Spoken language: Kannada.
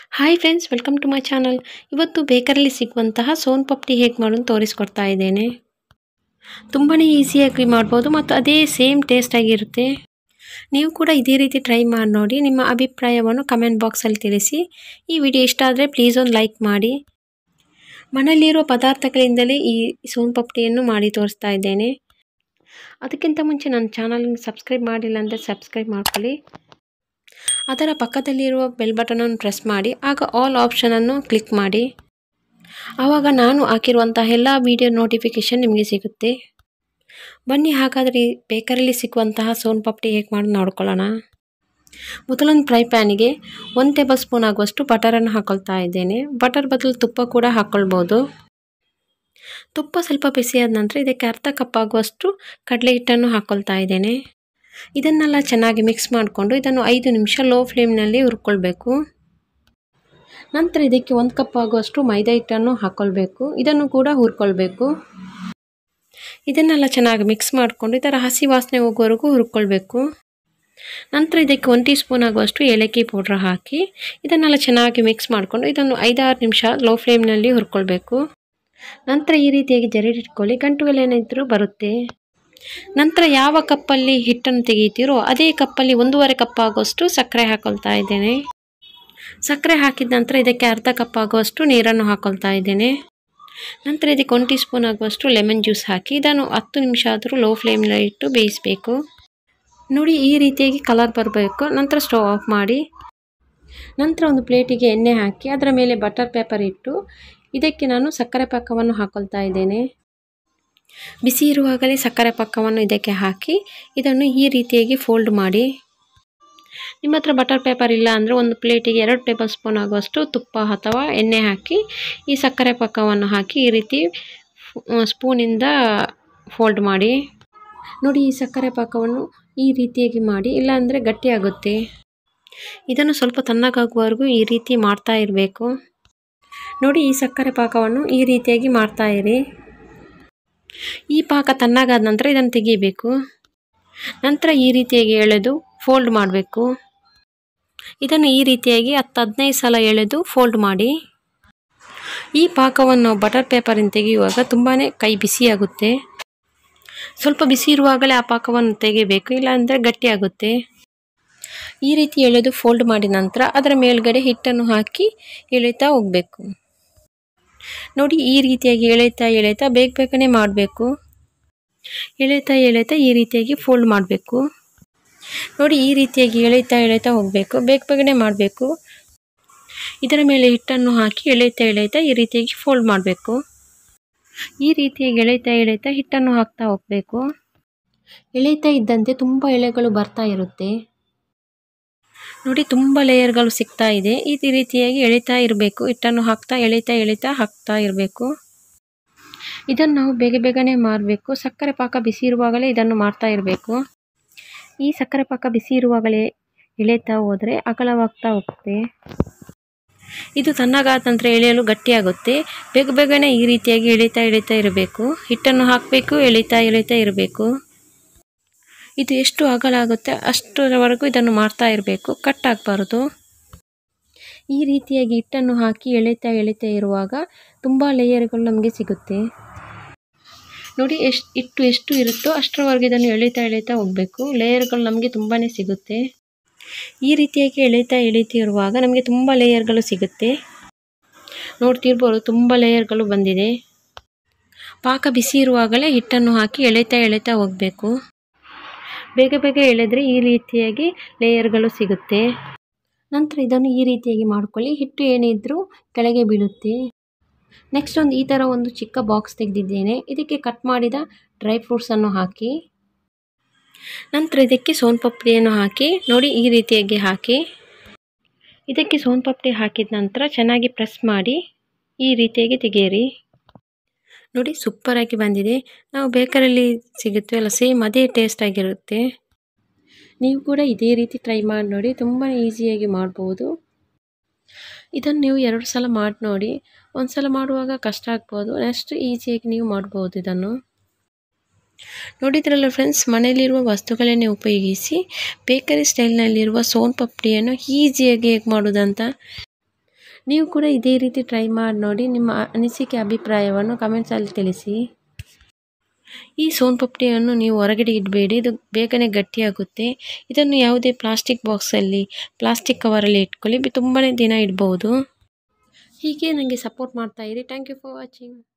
hi friends welcome to my channel ಇವತ್ತು ಬೇಕರಲ್ಲಿ ಸಿಗುವಂತಹ ಸೋನ್ ಪಪ್ಡಿ ಹೇಗೆ ಮಾಡೋದು ತೋರಿಸ್ಕೊಡ್ತಾ ಇದ್ದೇನೆ ತುಂಬಾ ಈಸಿಯಾಗಿ ಮಾಡ್ಬೋದು ಮತ್ತು ಅದೇ ಸೇಮ್ ಟೇಸ್ಟಾಗಿರುತ್ತೆ ನೀವು ಕೂಡ ಇದೇ ರೀತಿ ಟ್ರೈ ಮಾಡಿ ನೋಡಿ ನಿಮ್ಮ ಅಭಿಪ್ರಾಯವನ್ನು ಕಮೆಂಟ್ ಬಾಕ್ಸಲ್ಲಿ ತಿಳಿಸಿ ಈ ವಿಡಿಯೋ ಇಷ್ಟ ಆದರೆ ಪ್ಲೀಸ್ ಒಂದು ಲೈಕ್ ಮಾಡಿ ಮನೆಯಲ್ಲಿರುವ ಪದಾರ್ಥಗಳಿಂದಲೇ ಈ ಸೋನ್ ಪಪ್ಡಿಯನ್ನು ಮಾಡಿ ತೋರಿಸ್ತಾ ಇದ್ದೇನೆ ಅದಕ್ಕಿಂತ ಮುಂಚೆ ನನ್ನ ಚಾನಲ್ಗೆ ಸಬ್ಸ್ಕ್ರೈಬ್ ಮಾಡಿಲ್ಲ ಅಂದರೆ ಸಬ್ಸ್ಕ್ರೈಬ್ ಮಾಡ್ಕೊಳ್ಳಿ ಅದರ ಪಕ್ಕದಲ್ಲಿರುವ ಬೆಲ್ ಬಟನನ್ನು ಪ್ರೆಸ್ ಮಾಡಿ ಆಗ ಆಲ್ ಆಪ್ಷನನ್ನು ಕ್ಲಿಕ್ ಮಾಡಿ ಆವಾಗ ನಾನು ಹಾಕಿರುವಂಥ ಎಲ್ಲ ವಿಡಿಯೋ ನೋಟಿಫಿಕೇಷನ್ ನಿಮಗೆ ಸಿಗುತ್ತೆ ಬನ್ನಿ ಹಾಗಾದರೆ ಈ ಬೇಕರಲ್ಲಿ ಸಿಗುವಂತಹ ಸೋನ್ ಪಪ್ಡಿ ಹೇಗೆ ಮಾಡಿ ನೋಡ್ಕೊಳ್ಳೋಣ ಮೊದಲೊಂದು ಫ್ರೈ ಪ್ಯಾನಿಗೆ ಒಂದು ಟೇಬಲ್ ಸ್ಪೂನ್ ಆಗುವಷ್ಟು ಬಟರನ್ನು ಹಾಕೊಳ್ತಾ ಇದ್ದೇನೆ ಬಟರ್ ಬದಲು ತುಪ್ಪ ಕೂಡ ಹಾಕ್ಕೊಳ್ಬೋದು ತುಪ್ಪ ಸ್ವಲ್ಪ ಬಿಸಿಯಾದ ನಂತರ ಇದಕ್ಕೆ ಅರ್ಧ ಕಪ್ ಆಗುವಷ್ಟು ಕಡಲೆ ಹಿಟ್ಟನ್ನು ಹಾಕ್ಕೊಳ್ತಾ ಇದ್ದೇನೆ ಇದನ್ನೆಲ್ಲ ಚೆನ್ನಾಗಿ ಮಿಕ್ಸ್ ಮಾಡಿಕೊಂಡು ಇದನ್ನು ಐದು ನಿಮಿಷ ಲೋ ಫ್ಲೇಮ್ನಲ್ಲಿ ಹುರ್ಕೊಳ್ಬೇಕು ನಂತರ ಇದಕ್ಕೆ ಒಂದು ಕಪ್ ಆಗುವಷ್ಟು ಮೈದಾ ಹಿಟ್ಟನ್ನು ಹಾಕ್ಕೊಳ್ಬೇಕು ಇದನ್ನು ಕೂಡ ಹುರ್ಕೊಳ್ಬೇಕು ಇದನ್ನೆಲ್ಲ ಚೆನ್ನಾಗಿ ಮಿಕ್ಸ್ ಮಾಡಿಕೊಂಡು ಇದರ ಹಸಿ ವಾಸನೆ ಹೋಗುವವರೆಗೂ ಹುರ್ಕೊಳ್ಬೇಕು ನಂತರ ಇದಕ್ಕೆ ಒಂದು ಟೀ ಸ್ಪೂನ್ ಆಗುವಷ್ಟು ಏಲಕ್ಕಿ ಪೌಡ್ರ್ ಹಾಕಿ ಇದನ್ನೆಲ್ಲ ಚೆನ್ನಾಗಿ ಮಿಕ್ಸ್ ಮಾಡಿಕೊಂಡು ಇದನ್ನು ಐದಾರು ನಿಮಿಷ ಲೋ ಫ್ಲೇಮ್ನಲ್ಲಿ ಹುರ್ಕೊಳ್ಬೇಕು ನಂತರ ಈ ರೀತಿಯಾಗಿ ಜರಡಿಟ್ಕೊಳ್ಳಿ ಗಂಟುಗಳೇನಿದ್ರೂ ಬರುತ್ತೆ ನಂತರ ಯಾವ ಕಪ್ಪಲ್ಲಿ ಹಿಟ್ಟನ್ನು ತೆಗೀತೀರೋ ಅದೇ ಕಪ್ಪಲ್ಲಿ ಒಂದೂವರೆ ಕಪ್ ಆಗುವಷ್ಟು ಸಕ್ಕರೆ ಹಾಕೊಳ್ತಾ ಇದ್ದೇನೆ ಸಕ್ಕರೆ ಹಾಕಿದ ನಂತರ ಇದಕ್ಕೆ ಅರ್ಧ ಕಪ್ ಆಗುವಷ್ಟು ನೀರನ್ನು ಹಾಕೊಳ್ತಾ ಇದ್ದೇನೆ ನಂತರ ಇದಕ್ಕೆ ಒಂದು ಟೀ ಸ್ಪೂನ್ ಆಗುವಷ್ಟು ಲೆಮನ್ ಜ್ಯೂಸ್ ಹಾಕಿ ಇದನ್ನು ಹತ್ತು ನಿಮಿಷ ಆದರೂ ಲೋ ಫ್ಲೇಮ್ನಲ್ಲಿ ಇಟ್ಟು ಬೇಯಿಸಬೇಕು ನೋಡಿ ಈ ರೀತಿಯಾಗಿ ಕಲರ್ ಬರಬೇಕು ನಂತರ ಸ್ಟವ್ ಆಫ್ ಮಾಡಿ ನಂತರ ಒಂದು ಪ್ಲೇಟಿಗೆ ಎಣ್ಣೆ ಹಾಕಿ ಅದರ ಮೇಲೆ ಬಟರ್ ಪೇಪರ್ ಇಟ್ಟು ಇದಕ್ಕೆ ನಾನು ಸಕ್ಕರೆ ಪಾಕವನ್ನು ಹಾಕೊಳ್ತಾ ಇದ್ದೇನೆ ಬಿಸಿ ಇರುವಾಗಲೇ ಸಕ್ಕರೆ ಪಾಕವನ್ನು ಇದಕ್ಕೆ ಹಾಕಿ ಇದನ್ನು ಈ ರೀತಿಯಾಗಿ ಫೋಲ್ಡ್ ಮಾಡಿ ನಿಮ್ಮ ಹತ್ರ ಬಟರ್ ಪೇಪರ್ ಇಲ್ಲ ಅಂದರೆ ಒಂದು ಪ್ಲೇಟಿಗೆ ಎರಡು ಟೇಬಲ್ ಸ್ಪೂನ್ ಆಗುವಷ್ಟು ತುಪ್ಪ ಅಥವಾ ಎಣ್ಣೆ ಹಾಕಿ ಈ ಸಕ್ಕರೆ ಪಾಕವನ್ನು ಹಾಕಿ ಈ ರೀತಿ ಸ್ಪೂನಿಂದ ಫೋಲ್ಡ್ ಮಾಡಿ ನೋಡಿ ಈ ಸಕ್ಕರೆ ಪಾಕವನ್ನು ಈ ರೀತಿಯಾಗಿ ಮಾಡಿ ಇಲ್ಲಾಂದರೆ ಗಟ್ಟಿಯಾಗುತ್ತೆ ಇದನ್ನು ಸ್ವಲ್ಪ ತಣ್ಣಗಾಗುವವರೆಗೂ ಈ ರೀತಿ ಮಾಡ್ತಾ ಇರಬೇಕು ನೋಡಿ ಈ ಸಕ್ಕರೆ ಪಾಕವನ್ನು ಈ ರೀತಿಯಾಗಿ ಮಾಡ್ತಾ ಇರಿ ಈ ಪಾಕ ತಣ್ಣಗಾದ ನಂತರ ಇದನ್ನು ತೆಗಿಬೇಕು ನಂತರ ಈ ರೀತಿಯಾಗಿ ಎಳೆದು ಫೋಲ್ಡ್ ಮಾಡಬೇಕು ಇದನ್ನು ಈ ರೀತಿಯಾಗಿ ಹತ್ತು ಹದಿನೈದು ಸಲ ಎಳೆದು ಫೋಲ್ಡ್ ಮಾಡಿ ಈ ಪಾಕವನ್ನು ಬಟರ್ ಪೇಪರಿಂದ ತೆಗೆಯುವಾಗ ತುಂಬಾ ಕೈ ಬಿಸಿಯಾಗುತ್ತೆ ಸ್ವಲ್ಪ ಬಿಸಿ ಇರುವಾಗಲೇ ಆ ಪಾಕವನ್ನು ತೆಗಿಬೇಕು ಇಲ್ಲಾಂದರೆ ಗಟ್ಟಿಯಾಗುತ್ತೆ ಈ ರೀತಿ ಎಳೆದು ಫೋಲ್ಡ್ ಮಾಡಿದ ನಂತರ ಅದರ ಮೇಲ್ಗಡೆ ಹಿಟ್ಟನ್ನು ಹಾಕಿ ಎಳಿತಾ ಹೋಗಬೇಕು ನೋಡಿ ಈ ರೀತಿಯಾಗಿ ಎಳೆತಾ ಎಳೆತಾ ಬೇಗ ಬೇಗನೆ ಮಾಡಬೇಕು ಎಳೆತಾ ಎಳೆತಾ ಈ ರೀತಿಯಾಗಿ ಫೋಲ್ಡ್ ಮಾಡಬೇಕು ನೋಡಿ ಈ ರೀತಿಯಾಗಿ ಎಳೆತಾ ಎಳೆತಾ ಹೋಗಬೇಕು ಬೇಗ ಬೇಗನೆ ಮಾಡಬೇಕು ಇದರ ಮೇಲೆ ಹಿಟ್ಟನ್ನು ಹಾಕಿ ಎಳೆತಾ ಎಳೆತಾ ಈ ರೀತಿಯಾಗಿ ಫೋಲ್ಡ್ ಮಾಡಬೇಕು ಈ ರೀತಿಯಾಗಿ ಎಳೆತಾ ಎಳೆತಾ ಹಿಟ್ಟನ್ನು ಹಾಕ್ತಾ ಹೋಗಬೇಕು ಎಳೆತಾ ಇದ್ದಂತೆ ತುಂಬ ಎಳೆಗಳು ಬರ್ತಾ ಇರುತ್ತೆ ನೋಡಿ ತುಂಬ ಲೇಯರ್ಗಳು ಸಿಗ್ತಾ ಇದೆ ಈ ರೀತಿಯಾಗಿ ಎಳಿತಾ ಇರಬೇಕು ಹಿಟ್ಟನ್ನು ಹಾಕ್ತಾ ಎಳಿತಾ ಎಳಿತಾ ಹಾಕ್ತಾ ಇರಬೇಕು ಇದನ್ನು ನಾವು ಬೇಗ ಬೇಗನೆ ಮಾಡಬೇಕು ಸಕ್ಕರೆ ಪಾಕ ಬಿಸಿ ಇರುವಾಗಲೇ ಇದನ್ನು ಮಾಡ್ತಾ ಇರಬೇಕು ಈ ಸಕ್ಕರೆ ಪಾಕ ಬಿಸಿ ಇರುವಾಗಲೇ ಎಳೆತಾ ಹೋದರೆ ಅಗಲವಾಗ್ತಾ ಹೋಗುತ್ತೆ ಇದು ತಣ್ಣಗಾದ ನಂತರ ಎಳೆಯಲು ಗಟ್ಟಿಯಾಗುತ್ತೆ ಬೇಗ ಬೇಗನೆ ಈ ರೀತಿಯಾಗಿ ಎಳಿತಾ ಎಳಿತಾ ಇರಬೇಕು ಹಿಟ್ಟನ್ನು ಹಾಕಬೇಕು ಎಳಿತಾ ಎಳಿತಾ ಇರಬೇಕು ಇದು ಎಷ್ಟು ಅಗಲ ಆಗುತ್ತೆ ಅಷ್ಟರವರೆಗೂ ಇದನ್ನು ಮಾಡ್ತಾ ಇರಬೇಕು ಕಟ್ ಆಗಬಾರ್ದು ಈ ರೀತಿಯಾಗಿ ಹಿಟ್ಟನ್ನು ಹಾಕಿ ಎಳೆತಾ ಎಳೆತಾ ಇರುವಾಗ ತುಂಬ ಲೇಯರ್ಗಳು ನಮಗೆ ಸಿಗುತ್ತೆ ನೋಡಿ ಎಷ್ಟು ಹಿಟ್ಟು ಎಷ್ಟು ಇರುತ್ತೋ ಅಷ್ಟರವರೆಗೆ ಇದನ್ನು ಎಳಿತಾ ಎಳಿತಾ ಹೋಗಬೇಕು ಲೇಯರ್ಗಳು ನಮಗೆ ತುಂಬಾ ಸಿಗುತ್ತೆ ಈ ರೀತಿಯಾಗಿ ಎಳಿತಾ ಎಳಿತಾ ಇರುವಾಗ ನಮಗೆ ತುಂಬ ಲೇಯರ್ಗಳು ಸಿಗುತ್ತೆ ನೋಡ್ತಿರ್ಬೋದು ತುಂಬ ಲೇಯರ್ಗಳು ಬಂದಿದೆ ಪಾಕ ಬಿಸಿ ಇರುವಾಗಲೇ ಹಿಟ್ಟನ್ನು ಹಾಕಿ ಎಳೆತಾ ಎಳೆತಾ ಹೋಗಬೇಕು ಬೇಗ ಬೇಗ ಎಳೆದ್ರೆ ಈ ರೀತಿಯಾಗಿ ಲೇಯರ್ಗಳು ಸಿಗುತ್ತೆ ನಂತರ ಇದನ್ನು ಈ ರೀತಿಯಾಗಿ ಮಾಡ್ಕೊಳ್ಳಿ ಹಿಟ್ಟು ಏನಿದ್ರೂ ಕೆಳಗೆ ಬೀಳುತ್ತೆ ನೆಕ್ಸ್ಟ್ ಒಂದು ಈ ಥರ ಒಂದು ಚಿಕ್ಕ ಬಾಕ್ಸ್ ತೆಗೆದಿದ್ದೇನೆ ಇದಕ್ಕೆ ಕಟ್ ಮಾಡಿದ ಡ್ರೈ ಫ್ರೂಟ್ಸನ್ನು ಹಾಕಿ ನಂತರ ಇದಕ್ಕೆ ಸೋನ್ ಪಪ್ಡಿಯನ್ನು ಹಾಕಿ ನೋಡಿ ಈ ರೀತಿಯಾಗಿ ಹಾಕಿ ಇದಕ್ಕೆ ಸೋನ್ ಪಪ್ಡಿ ಹಾಕಿದ ನಂತರ ಚೆನ್ನಾಗಿ ಪ್ರೆಸ್ ಮಾಡಿ ಈ ರೀತಿಯಾಗಿ ತೆಗೆಯಿರಿ ನೋಡಿ ಸೂಪರಾಗಿ ಬಂದಿದೆ ನಾವು ಬೇಕರಲ್ಲಿ ಸಿಗುತ್ತೆ ಅಲ್ಲ ಸೇಮ್ ಅದೇ ಟೇಸ್ಟ್ ಆಗಿರುತ್ತೆ ನೀವು ಕೂಡ ಇದೇ ರೀತಿ ಟ್ರೈ ಮಾಡಿ ನೋಡಿ ತುಂಬಾ ಈಸಿಯಾಗಿ ಮಾಡ್ಬೋದು ಇದನ್ನು ನೀವು ಎರಡು ಸಲ ಮಾಡಿ ನೋಡಿ ಒಂದು ಸಲ ಮಾಡುವಾಗ ಕಷ್ಟ ಆಗ್ಬೋದು ನೆಕ್ಸ್ಟ್ ಈಸಿಯಾಗಿ ನೀವು ಮಾಡ್ಬೋದು ಇದನ್ನು ನೋಡಿದ್ರಲ್ಲ ಫ್ರೆಂಡ್ಸ್ ಮನೆಯಲ್ಲಿರುವ ವಸ್ತುಗಳನ್ನೇ ಉಪಯೋಗಿಸಿ ಬೇಕರಿ ಸ್ಟೈಲ್ನಲ್ಲಿರುವ ಸೋನ್ ಪಪ್ಡಿಯನ್ನು ಈಸಿಯಾಗಿ ಹೇಗೆ ಮಾಡೋದಂತ ನೀವು ಕೂಡ ಇದೇ ರೀತಿ ಟ್ರೈ ಮಾಡಿ ನೋಡಿ ನಿಮ್ಮ ಅನಿಸಿಕೆ ಅಭಿಪ್ರಾಯವನ್ನು ಕಮೆಂಟ್ಸಲ್ಲಿ ತಿಳಿಸಿ ಈ ಸೋನ್ ಪಪ್ಡಿಯನ್ನು ನೀವು ಹೊರಗಡೆ ಇಡಬೇಡಿ ಇದು ಬೇಗನೆ ಗಟ್ಟಿಯಾಗುತ್ತೆ ಇದನ್ನು ಯಾವುದೇ ಪ್ಲಾಸ್ಟಿಕ್ ಬಾಕ್ಸಲ್ಲಿ ಪ್ಲಾಸ್ಟಿಕ್ ಕವರಲ್ಲಿ ಇಟ್ಕೊಳ್ಳಿ ತುಂಬಾ ದಿನ ಇಡ್ಬೋದು ಹೀಗೆ ನನಗೆ ಸಪೋರ್ಟ್ ಮಾಡ್ತಾಯಿರಿ ಥ್ಯಾಂಕ್ ಯು ಫಾರ್ ವಾಚಿಂಗ್